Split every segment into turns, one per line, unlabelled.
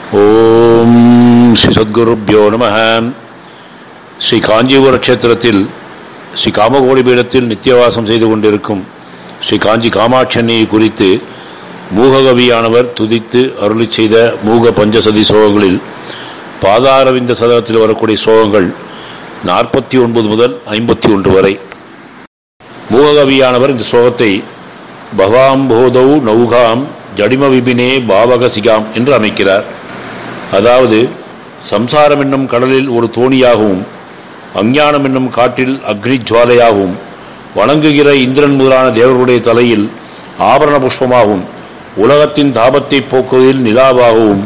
ஓம் ஸ்ரீ சத்குருப்யோ நம ஸ்ரீ காஞ்சிபுர கஷேத்திரத்தில் ஸ்ரீ காமகோடி பீடத்தில் நித்தியவாசம் செய்து கொண்டிருக்கும் ஸ்ரீ காஞ்சி காமாட்சன்னியை குறித்து மூககவியானவர் துதித்து அருளிச் செய்த மூக பஞ்சசதி சோகங்களில் பாதாரவிந்த சதகத்தில் வரக்கூடிய சோகங்கள் நாற்பத்தி ஒன்பது முதல் ஐம்பத்தி ஒன்று வரை மூககவியானவர் இந்த சோகத்தை பவாம்போதௌ நௌகாம் ஜடிம விபினே பாவக சிகாம் என்று அமைக்கிறார் அதாவது சம்சாரம் என்னும் கடலில் ஒரு தோணியாகவும் அஞ்ஞானம் என்னும் காட்டில் அக்னி ஜுவாலையாகவும் வணங்குகிற இந்திரன் முதலான தேவர்களுடைய தலையில் ஆபரண புஷ்பமாகவும் உலகத்தின் தாபத்தை போக்குவதில் நிலாவாகவும்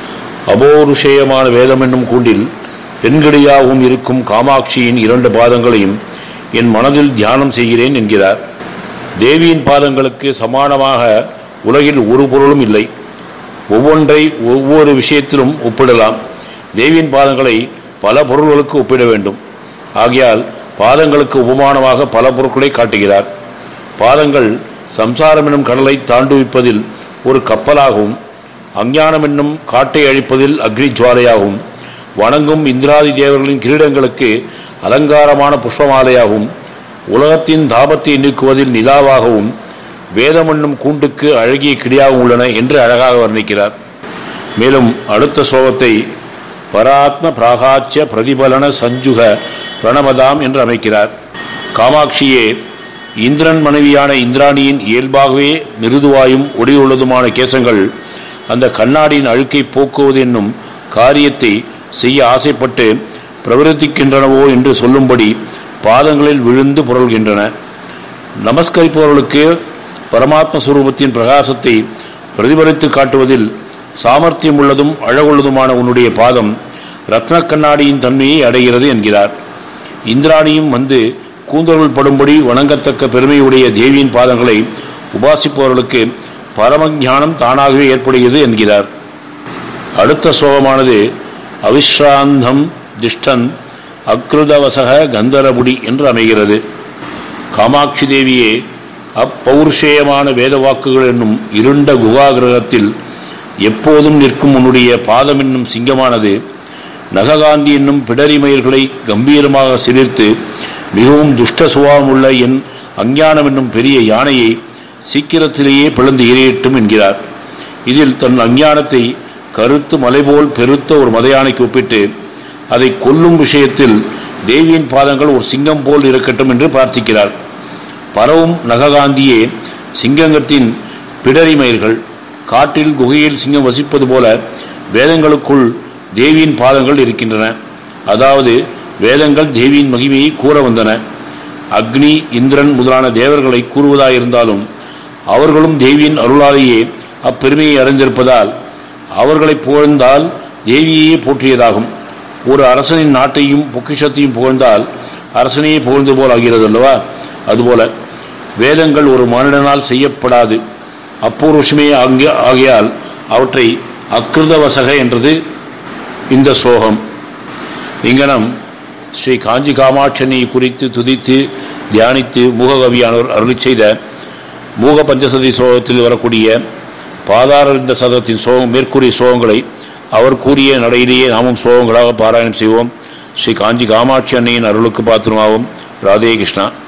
அபோருஷேயமான வேதம் என்னும் கூண்டில் பெண்கிடியாகவும் இருக்கும் காமாட்சியின் இரண்டு பாதங்களையும் என் மனதில் தியானம் செய்கிறேன் என்கிறார் தேவியின் பாதங்களுக்கு சமானமாக உலகில் ஒரு பொருளும் இல்லை ஒவ்வொன்றை ஒவ்வொரு விஷயத்திலும் ஒப்பிடலாம் தேவியின் பாதங்களை பல பொருள்களுக்கு ஒப்பிட வேண்டும் ஆகையால் பாதங்களுக்கு உபமானமாக பல பொருட்களை காட்டுகிறார் பாதங்கள் சம்சாரம் என்னும் கடலை தாண்டுவிப்பதில் ஒரு கப்பலாகவும் அஞ்ஞானம் என்னும் காட்டை அழிப்பதில் அக்னி ஜுவாலையாகவும் வணங்கும் இந்திராதி தேவர்களின் கிரீடங்களுக்கு அலங்காரமான புஷ்பமாலையாகவும் உலகத்தின் தாபத்தை நீக்குவதில் நிலாவாகவும் வேதம் என்னும் கூண்டுக்கு அழகிய கிடியாகவும் உள்ளன என்று அழகாக வர்ணிக்கிறார் மேலும் அடுத்த ஸ்லோகத்தை பராத்ம பிராகாச்சிய பிரதிபலன சஞ்சுக பிரணமதாம் என்று அமைக்கிறார் காமாட்சியே இந்திரன் மனைவியான இந்திராணியின் இயல்பாகவே மிருதுவாயும் ஒளியுள்ளதுமான கேசங்கள் அந்த கண்ணாடியின் அழுக்கை போக்குவது என்னும் காரியத்தை செய்ய ஆசைப்பட்டு பிரவர்த்திக்கின்றனவோ என்று சொல்லும்படி பாதங்களில் விழுந்து புரள்கின்றன நமஸ்கரிப்பவர்களுக்கு பரமாத்ம சுரூபத்தின் பிரகாசத்தை பிரதிபலித்து காட்டுவதில் சாமர்த்தியம் உள்ளதும் அழகுள்ளதுமான உன்னுடைய பாதம் ரத்ன கண்ணாடியின் தன்மையை அடைகிறது என்கிறார் இந்திராணியும் வந்து கூந்தல்கள் படும்படி வணங்கத்தக்க பெருமையுடைய தேவியின் பாதங்களை உபாசிப்பவர்களுக்கு பரமஞானம் தானாகவே ஏற்படுகிறது என்கிறார் அடுத்த சோகமானது அவிஸ்ராந்தம் திஷ்டன் அக்ருதவசக கந்தரபுடி என்று அமைகிறது காமாட்சி தேவியே அப்பௌருஷேயமான வேத வாக்குகள் என்னும் இருண்ட குகாகிரகத்தில் எப்போதும் நிற்கும் உன்னுடைய பாதம் என்னும் சிங்கமானது நககாந்தி என்னும் பிடரிமயிர்களை கம்பீரமாக சிலிர்த்து மிகவும் துஷ்ட சுபாவமுள்ள என் அஞ்ஞானம் என்னும் பெரிய யானையை சீக்கிரத்திலேயே பிளந்து இரையிட்டும் என்கிறார் இதில் தன் அஞ்ஞானத்தை கருத்து மலைபோல் பெருத்த ஒரு மத யானைக்கு ஒப்பிட்டு அதை கொல்லும் விஷயத்தில் தேவியின் பாதங்கள் ஒரு சிங்கம் போல் இருக்கட்டும் என்று பிரார்த்திக்கிறார் பரவும் நககாந்தியே சிங்கங்கத்தின் பிடரிமயிர்கள் காட்டில் குகையில் சிங்கம் வசிப்பது போல வேதங்களுக்குள் தேவியின் பாதங்கள் இருக்கின்றன அதாவது வேதங்கள் தேவியின் மகிமையை கூற வந்தன அக்னி இந்திரன் முதலான தேவர்களை கூறுவதாயிருந்தாலும் அவர்களும் தேவியின் அருளாலேயே அப்பெருமையை அறிந்திருப்பதால் அவர்களை புகழ்ந்தால் தேவியையே போற்றியதாகும் ஒரு அரசனின் நாட்டையும் பொக்கிஷத்தையும் புகழ்ந்தால் அரசனையே புகழ்ந்து போல் ஆகிறது அல்லவா அதுபோல வேதங்கள் ஒரு மனிதனால் செய்யப்படாது அப்பூர்வஷமே ஆகிய ஆகையால் அவற்றை அக்கிருதவசக என்றது இந்த ஸ்லோகம் இங்கனம் ஸ்ரீ காஞ்சி காமாட்சனியை குறித்து துதித்து தியானித்து மூககவியானவர் அருளி செய்த மூக பஞ்சசதி ஸ்லோகத்தில் வரக்கூடிய பாதாரவிந்த சதத்தின் சோகம் மேற்கூறிய சோகங்களை அவர் கூறிய நடையிலேயே நாமும் சோகங்களாக பாராயணம் செய்வோம் ஸ்ரீ காஞ்சி காமாட்சி அன்னையின் அருளுக்கு பாத்திரமாகும் ராதே கிருஷ்ணா